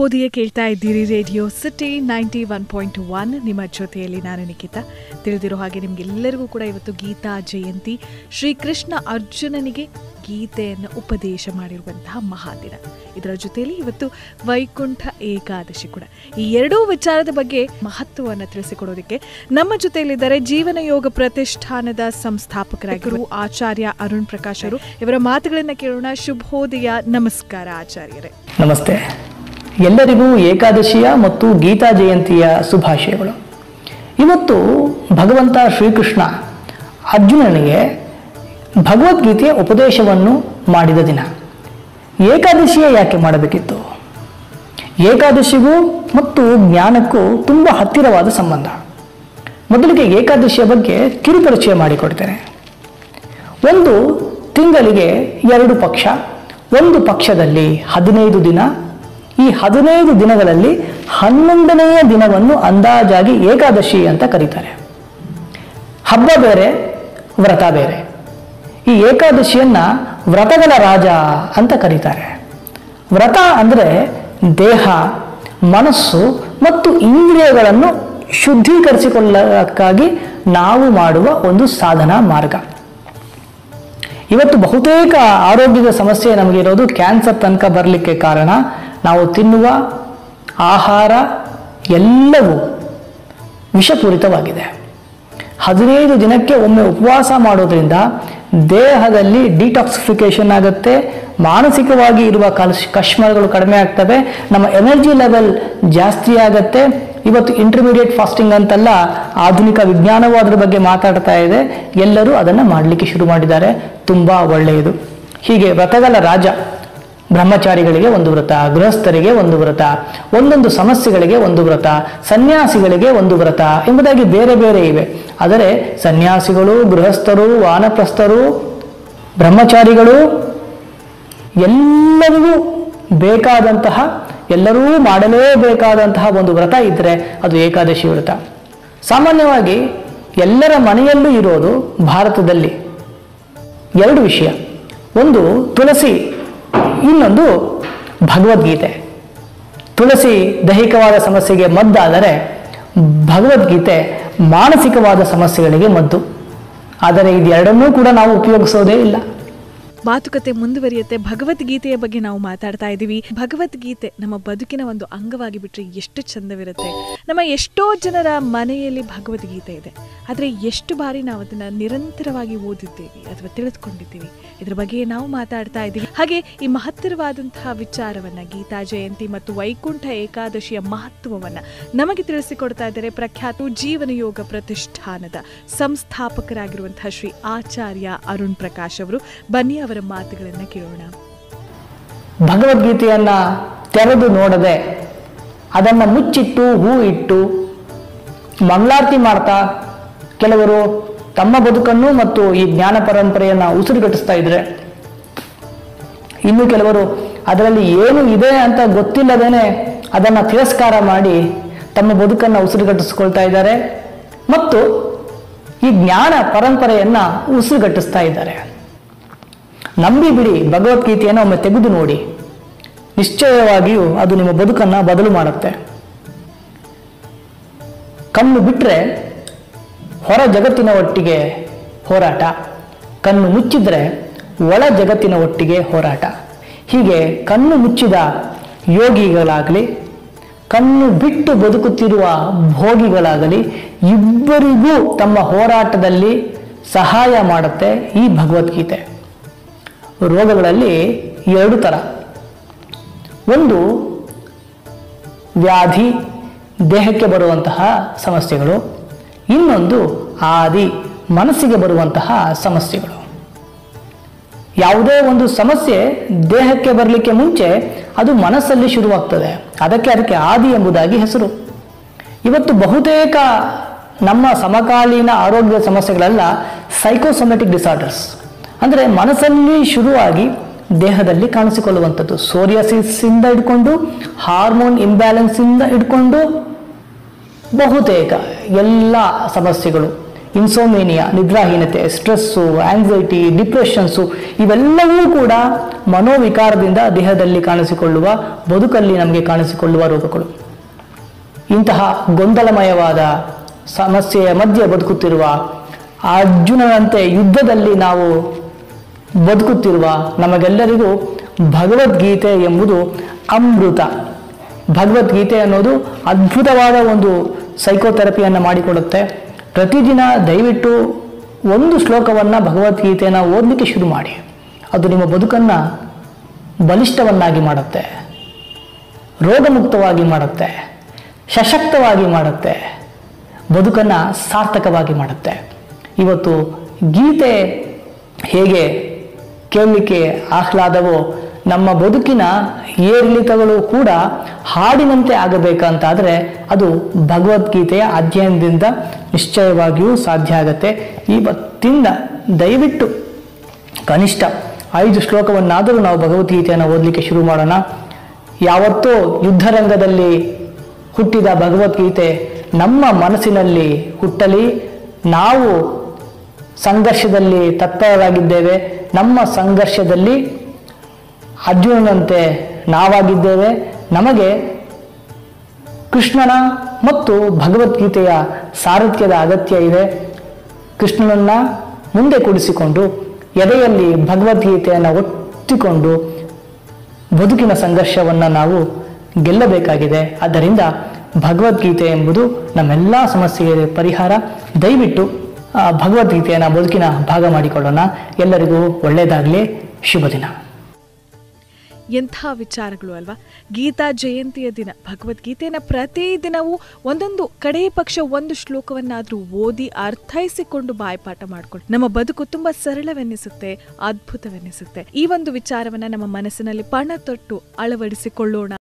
ಶುಭೋದಯ ಕೇಳ್ತಾ ಇದ್ದೀರಿ Radio City ninety one point one ನಿಮ್ಮ ಜೊತೆಯಲ್ಲಿ ನಾನು ನಿಖಿತ ತಿಳಿದಿರೋ ಹಾಗೆ ನಿಮ್ಗೆಲ್ಲರಿಗೂ ಕೂಡ ಇವತ್ತು ಗೀತಾ ಜಯಂತಿ ಶ್ರೀಕೃಷ್ಣ ಅರ್ಜುನನಿಗೆ ಗೀತೆಯನ್ನು ಉಪದೇಶ ಮಾಡಿರುವಂತಹ ಮಹಾದಿನ ಇದರ ಜೊತೆಯಲ್ಲಿ ಇವತ್ತು ವೈಕುಂಠ ಏಕಾದಶಿ ಕೂಡ ಈ ಎರಡೂ ವಿಚಾರದ ಬಗ್ಗೆ ಮಹತ್ವವನ್ನು ತಿಳಿಸಿಕೊಡೋದಕ್ಕೆ ನಮ್ಮ ಜೊತೆಯಲ್ಲಿದ್ದಾರೆ ಜೀವನ ಯೋಗ ಪ್ರತಿಷ್ಠಾನದ ಸಂಸ್ಥಾಪಕರಾಗಿರುವ ಆಚಾರ್ಯ ಅರುಣ್ ಪ್ರಕಾಶ್ ಅವರು ಇವರ ಮಾತುಗಳನ್ನ ಕೇಳೋಣ ಶುಭೋದಯ ನಮಸ್ಕಾರ ಆಚಾರ್ಯರೇ ನಮಸ್ತೆ ಎಲ್ಲರಿಗೂ ಏಕಾದಶಿಯ ಮತ್ತು ಗೀತಾ ಜಯಂತಿಯ ಶುಭಾಶಯಗಳು ಇವತ್ತು ಭಗವಂತ ಶ್ರೀಕೃಷ್ಣ ಅರ್ಜುನನಿಗೆ ಭಗವದ್ಗೀತೆಯ ಉಪದೇಶವನ್ನು ಮಾಡಿದ ದಿನ ಏಕಾದಶಿಯ ಯಾಕೆ ಮಾಡಬೇಕಿತ್ತು ಏಕಾದಶಿಗೂ ಮತ್ತು ಜ್ಞಾನಕ್ಕೂ ತುಂಬ ಹತ್ತಿರವಾದ ಸಂಬಂಧ ಮೊದಲಿಗೆ ಏಕಾದಶಿಯ ಬಗ್ಗೆ ಕಿರುಪರಿಚಯ ಮಾಡಿಕೊಡ್ತೇನೆ ಒಂದು ತಿಂಗಳಿಗೆ ಎರಡು ಪಕ್ಷ ಒಂದು ಪಕ್ಷದಲ್ಲಿ ಹದಿನೈದು ದಿನ ಈ ಹದಿನೈದು ದಿನಗಳಲ್ಲಿ ಹನ್ನೊಂದನೆಯ ದಿನವನ್ನು ಅಂದಾಜಾಗಿ ಏಕಾದಶಿ ಅಂತ ಕರೀತಾರೆ ಹಬ್ಬ ಬೇರೆ ವ್ರತ ಬೇರೆ ಈ ಏಕಾದಶಿಯನ್ನ ವ್ರತಗಳ ರಾಜ ಅಂತ ಕರೀತಾರೆ ವ್ರತ ಅಂದರೆ ದೇಹ ಮನಸ್ಸು ಮತ್ತು ಇಂದ್ರಿಯಗಳನ್ನು ಶುದ್ಧೀಕರಿಸಿಕೊಳ್ಳಕ್ಕಾಗಿ ನಾವು ಮಾಡುವ ಒಂದು ಸಾಧನಾ ಮಾರ್ಗ ಇವತ್ತು ಬಹುತೇಕ ಆರೋಗ್ಯದ ಸಮಸ್ಯೆ ನಮಗೆ ಇರೋದು ಕ್ಯಾನ್ಸರ್ ತನಕ ಬರಲಿಕ್ಕೆ ಕಾರಣ ನಾವು ತಿನ್ನುವ ಆಹಾರ ಎಲ್ಲವೂ ವಿಷಪೂರಿತವಾಗಿದೆ ಹದಿನೈದು ದಿನಕ್ಕೆ ಒಮ್ಮೆ ಉಪವಾಸ ಮಾಡೋದ್ರಿಂದ ದೇಹದಲ್ಲಿ ಡಿಟಾಕ್ಸಿಫಿಕೇಶನ್ ಆಗುತ್ತೆ ಮಾನಸಿಕವಾಗಿ ಇರುವ ಕಲ್ಶ್ ಕಶ್ಮಲಗಳು ಕಡಿಮೆ ಆಗ್ತವೆ ನಮ್ಮ ಎನರ್ಜಿ ಲೆವೆಲ್ ಜಾಸ್ತಿ ಆಗುತ್ತೆ ಇವತ್ತು ಇಂಟರ್ಮೀಡಿಯೇಟ್ ಫಾಸ್ಟಿಂಗ್ ಅಂತೆಲ್ಲ ಆಧುನಿಕ ವಿಜ್ಞಾನವು ಅದರ ಬಗ್ಗೆ ಮಾತಾಡ್ತಾ ಇದೆ ಎಲ್ಲರೂ ಅದನ್ನು ಮಾಡಲಿಕ್ಕೆ ಶುರು ಮಾಡಿದ್ದಾರೆ ತುಂಬ ಒಳ್ಳೆಯದು ಹೀಗೆ ವ್ರತಗಳ ರಾಜ ಬ್ರಹ್ಮಚಾರಿಗಳಿಗೆ ಒಂದು ವ್ರತ ಗೃಹಸ್ಥರಿಗೆ ಒಂದು ವ್ರತ ಒಂದೊಂದು ಸಮಸ್ಯೆಗಳಿಗೆ ಒಂದು ವ್ರತ ಸನ್ಯಾಸಿಗಳಿಗೆ ಒಂದು ವ್ರತ ಎಂಬುದಾಗಿ ಬೇರೆ ಬೇರೆ ಇವೆ ಆದರೆ ಸನ್ಯಾಸಿಗಳು ಗೃಹಸ್ಥರು ವಾನಪ್ರಸ್ಥರು ಬ್ರಹ್ಮಚಾರಿಗಳು ಎಲ್ಲರಿಗೂ ಬೇಕಾದಂತಹ ಎಲ್ಲರೂ ಮಾಡಲೇಬೇಕಾದಂತಹ ಒಂದು ವ್ರತ ಇದ್ದರೆ ಅದು ಏಕಾದಶಿ ವ್ರತ ಸಾಮಾನ್ಯವಾಗಿ ಎಲ್ಲರ ಮನೆಯಲ್ಲೂ ಇರೋದು ಭಾರತದಲ್ಲಿ ಎರಡು ವಿಷಯ ಒಂದು ತುಳಸಿ ಇನ್ನೊಂದು ಭಗವದ್ಗೀತೆ ತುಳಸಿ ದೈಹಿಕವಾದ ಸಮಸ್ಯೆಗೆ ಮದ್ದಾದರೆ ಭಗವದ್ಗೀತೆ ಮಾನಸಿಕವಾದ ಸಮಸ್ಯೆಗಳಿಗೆ ಮದ್ದು ಆದರೆ ಇದೆರಡನ್ನೂ ಕೂಡ ನಾವು ಉಪಯೋಗಿಸೋದೇ ಇಲ್ಲ ಮಾತುಕತೆ ಮುಂದುವರಿಯುತ್ತೆ ಭಗವದ್ಗೀತೆಯ ಬಗ್ಗೆ ನಾವು ಮಾತಾಡ್ತಾ ಇದ್ದೀವಿ ಭಗವದ್ಗೀತೆ ನಮ್ಮ ಬದುಕಿನ ಒಂದು ಅಂಗವಾಗಿ ಬಿಟ್ರೆ ಎಷ್ಟು ಚಂದವಿರುತ್ತೆ ನಮ್ಮ ಎಷ್ಟೋ ಜನರ ಮನೆಯಲ್ಲಿ ಭಗವದ್ಗೀತೆ ಇದೆ ಆದರೆ ಎಷ್ಟು ಬಾರಿ ನಾವು ಅದನ್ನ ನಿರಂತರವಾಗಿ ಓದಿದ್ದೇವೆ ಅಥವಾ ತಿಳಿದುಕೊಂಡಿದ್ದೀವಿ ಇದ್ರ ಬಗ್ಗೆ ನಾವು ಮಾತಾಡ್ತಾ ಇದ್ದೀವಿ ಹಾಗೆ ಈ ಮಹತ್ತರವಾದಂತಹ ವಿಚಾರವನ್ನ ಗೀತಾ ಜಯಂತಿ ಮತ್ತು ವೈಕುಂಠ ಏಕಾದಶಿಯ ಮಹತ್ವವನ್ನ ನಮಗೆ ತಿಳಿಸಿಕೊಡ್ತಾ ಇದ್ದಾರೆ ಪ್ರಖ್ಯಾತ ಜೀವನ ಯೋಗ ಪ್ರತಿಷ್ಠಾನದ ಸಂಸ್ಥಾಪಕರಾಗಿರುವಂತಹ ಶ್ರೀ ಆಚಾರ್ಯ ಅರುಣ್ ಪ್ರಕಾಶ್ ಅವರು ಬನ್ನಿ ಅವರ ಮಾತುಗಳನ್ನ ಕೇಳೋಣ ಭಗವದ್ಗೀತೆಯನ್ನ ತೆರೆದು ನೋಡದೆ ಅದನ್ನು ಮುಚ್ಚಿಟ್ಟು ಹೂ ಇಟ್ಟು ಮಂಗಳಾರತಿ ಮಾಡ್ತಾ ಕೆಲವರು ತಮ್ಮ ಬದುಕನ್ನು ಮತ್ತು ಈ ಜ್ಞಾನ ಪರಂಪರೆಯನ್ನು ಉಸಿರುಗಟ್ಟಿಸ್ತಾ ಇದ್ರೆ ಇನ್ನು ಕೆಲವರು ಅದರಲ್ಲಿ ಏನು ಇದೆ ಅಂತ ಗೊತ್ತಿಲ್ಲದೇನೆ ಅದನ್ನು ತಿರಸ್ಕಾರ ಮಾಡಿ ತಮ್ಮ ಬದುಕನ್ನು ಉಸಿರುಗಟ್ಟಿಸ್ಕೊಳ್ತಾ ಇದ್ದಾರೆ ಮತ್ತು ಈ ಜ್ಞಾನ ಪರಂಪರೆಯನ್ನ ಉಸಿರುಗಟ್ಟಿಸ್ತಾ ಇದ್ದಾರೆ ನಂಬಿ ಬಿಡಿ ಭಗವದ್ಗೀತೆಯನ್ನು ಒಮ್ಮೆ ತೆಗೆದು ನೋಡಿ ನಿಶ್ಚಯವಾಗಿಯೂ ಅದು ನಿಮ್ಮ ಬದುಕನ್ನು ಬದಲು ಮಾಡುತ್ತೆ ಕಣ್ಣು ಬಿಟ್ಟರೆ ಹೊರ ಜಗತ್ತಿನ ಒಟ್ಟಿಗೆ ಹೋರಾಟ ಕಣ್ಣು ಮುಚ್ಚಿದ್ರೆ ಒಳ ಜಗತ್ತಿನ ಒಟ್ಟಿಗೆ ಹೋರಾಟ ಹೀಗೆ ಕಣ್ಣು ಮುಚ್ಚಿದ ಯೋಗಿಗಳಾಗಲಿ ಕಣ್ಣು ಬಿಟ್ಟು ಬದುಕುತ್ತಿರುವ ಭೋಗಿಗಳಾಗಲಿ ಇಬ್ಬರಿಗೂ ತಮ್ಮ ಹೋರಾಟದಲ್ಲಿ ಸಹಾಯ ಮಾಡುತ್ತೆ ಈ ಭಗವದ್ಗೀತೆ ರೋಗಗಳಲ್ಲಿ ಎರಡು ಥರ ಒಂದು ವ್ಯಾಧಿ ದೇಹಕ್ಕೆ ಬರುವಂತಹ ಸಮಸ್ಯೆಗಳು ಇನ್ನೊಂದು ಆದಿ ಮನಸ್ಸಿಗೆ ಬರುವಂತಹ ಸಮಸ್ಯೆಗಳು ಯಾವುದೇ ಒಂದು ಸಮಸ್ಯೆ ದೇಹಕ್ಕೆ ಬರಲಿಕ್ಕೆ ಮುಂಚೆ ಅದು ಮನಸ್ಸಲ್ಲಿ ಶುರುವಾಗ್ತದೆ ಅದಕ್ಕೆ ಅದಕ್ಕೆ ಆದಿ ಎಂಬುದಾಗಿ ಹೆಸರು ಇವತ್ತು ಬಹುತೇಕ ನಮ್ಮ ಸಮಕಾಲೀನ ಆರೋಗ್ಯ ಸಮಸ್ಯೆಗಳೆಲ್ಲ ಸೈಕೋಸೊಮೆಟಿಕ್ ಡಿಸಾರ್ಡರ್ಸ್ ಅಂದರೆ ಮನಸ್ಸಲ್ಲಿ ಶುರುವಾಗಿ ದೇಹದಲ್ಲಿ ಕಾಣಿಸಿಕೊಳ್ಳುವಂಥದ್ದು ಸೋರಿಯಾಸಿಸ್ ಇಂದ ಹಿಡ್ಕೊಂಡು ಹಾರ್ಮೋನ್ ಇಂಬ್ಯಾಲೆನ್ಸ್ ಇಂದ ಹಿಡ್ಕೊಂಡು ಬಹುತೇಕ ಎಲ್ಲ ಸಮಸ್ಯೆಗಳು ಇನ್ಸೋಮೇನಿಯಾ ನಿದ್ರಾಹೀನತೆ ಸ್ಟ್ರೆಸ್ಸು ಆಂಗ್ಸೈಟಿ ಡಿಪ್ರೆಷನ್ಸು ಇವೆಲ್ಲವೂ ಕೂಡ ಮನೋವಿಕಾರದಿಂದ ದೇಹದಲ್ಲಿ ಕಾಣಿಸಿಕೊಳ್ಳುವ ಬದುಕಲ್ಲಿ ನಮಗೆ ಕಾಣಿಸಿಕೊಳ್ಳುವ ರೋಗಗಳು ಇಂತಹ ಗೊಂದಲಮಯವಾದ ಸಮಸ್ಯೆಯ ಮಧ್ಯೆ ಬದುಕುತ್ತಿರುವ ಅರ್ಜುನನಂತೆ ಯುದ್ಧದಲ್ಲಿ ನಾವು ಬದುಕುತ್ತಿರುವ ನಮಗೆಲ್ಲರಿಗೂ ಭಗವದ್ಗೀತೆ ಎಂಬುದು ಅಮೃತ ಭಗವದ್ಗೀತೆ ಅನ್ನೋದು ಅದ್ಭುತವಾದ ಒಂದು ಸೈಕೋಥೆರಪಿಯನ್ನು ಮಾಡಿಕೊಡುತ್ತೆ ಪ್ರತಿದಿನ ದಯವಿಟ್ಟು ಒಂದು ಶ್ಲೋಕವನ್ನು ಭಗವದ್ಗೀತೆಯನ್ನು ಓದಲಿಕ್ಕೆ ಶುರು ಮಾಡಿ ಅದು ನಿಮ್ಮ ಬದುಕನ್ನು ಬಲಿಷ್ಠವನ್ನಾಗಿ ಮಾಡುತ್ತೆ ರೋಗಮುಕ್ತವಾಗಿ ಮಾಡುತ್ತೆ ಸಶಕ್ತವಾಗಿ ಮಾಡುತ್ತೆ ಬದುಕನ್ನು ಸಾರ್ಥಕವಾಗಿ ಮಾಡುತ್ತೆ ಇವತ್ತು ಗೀತೆ ಹೇಗೆ ಕೇಳಲಿಕ್ಕೆ ಆಹ್ಲಾದವೋ ನಮ್ಮ ಬದುಕಿನ ಏರಿಳಿತಗಳು ಕೂಡ ಹಾಡಿನಂತೆ ಆಗಬೇಕಂತಾದರೆ ಅದು ಭಗವದ್ಗೀತೆಯ ಅಧ್ಯಯನದಿಂದ ನಿಶ್ಚಯವಾಗಿಯೂ ಸಾಧ್ಯ ಆಗುತ್ತೆ ಇವತ್ತಿಂದ ದಯವಿಟ್ಟು ಕನಿಷ್ಠ ಐದು ಶ್ಲೋಕವನ್ನಾದರೂ ನಾವು ಭಗವದ್ಗೀತೆಯನ್ನು ಓದಲಿಕ್ಕೆ ಶುರು ಮಾಡೋಣ ಯಾವತ್ತೋ ಯುದ್ಧರಂಗದಲ್ಲಿ ಹುಟ್ಟಿದ ಭಗವದ್ಗೀತೆ ನಮ್ಮ ಮನಸ್ಸಿನಲ್ಲಿ ಹುಟ್ಟಲಿ ನಾವು ಸಂಘರ್ಷದಲ್ಲಿ ತತ್ಪರರಾಗಿದ್ದೇವೆ ನಮ್ಮ ಸಂಘರ್ಷದಲ್ಲಿ ಅರ್ಜುನನಂತೆ ನಾವಾಗಿದ್ದೇವೆ ನಮಗೆ ಕೃಷ್ಣನ ಮತ್ತು ಭಗವದ್ಗೀತೆಯ ಸಾರಥ್ಯದ ಅಗತ್ಯ ಇದೆ ಕೃಷ್ಣನನ್ನ ಮುಂದೆ ಕೂಡಿಸಿಕೊಂಡು ಎದೆಯಲ್ಲಿ ಭಗವದ್ಗೀತೆಯನ್ನು ಒತ್ತಿಕೊಂಡು ಬದುಕಿನ ಸಂಘರ್ಷವನ್ನು ನಾವು ಗೆಲ್ಲಬೇಕಾಗಿದೆ ಆದ್ದರಿಂದ ಭಗವದ್ಗೀತೆ ಎಂಬುದು ನಮ್ಮೆಲ್ಲ ಸಮಸ್ಯೆಗೆ ಪರಿಹಾರ ದಯವಿಟ್ಟು ಆ ಭಗವದ್ಗೀತೆಯನ್ನು ಬದುಕಿನ ಭಾಗ ಮಾಡಿಕೊಳ್ಳೋಣ ಎಲ್ಲರಿಗೂ ಒಳ್ಳೆಯದಾಗಲಿ ಶುಭ ದಿನ ಎಂಥ ವಿಚಾರಗಳು ಅಲ್ವಾ ಗೀತಾ ಜಯಂತಿಯ ದಿನ ಭಗವದ್ಗೀತೆಯನ್ನು ಪ್ರತಿದಿನವೂ ಒಂದೊಂದು ಕಡೇ ಪಕ್ಷ ಒಂದು ಶ್ಲೋಕವನ್ನಾದರೂ ಓದಿ ಅರ್ಥೈಸಿಕೊಂಡು ಬಾಯ್ಪಾಠ ಮಾಡಿಕೊಂಡು ನಮ್ಮ ಬದುಕು ತುಂಬಾ ಸರಳವೆನ್ನಿಸುತ್ತೆ ಅದ್ಭುತವೆನ್ನಿಸುತ್ತೆ ಈ ಒಂದು ವಿಚಾರವನ್ನ ನಮ್ಮ ಮನಸ್ಸಿನಲ್ಲಿ ಪಣ ತೊಟ್ಟು ಅಳವಡಿಸಿಕೊಳ್ಳೋಣ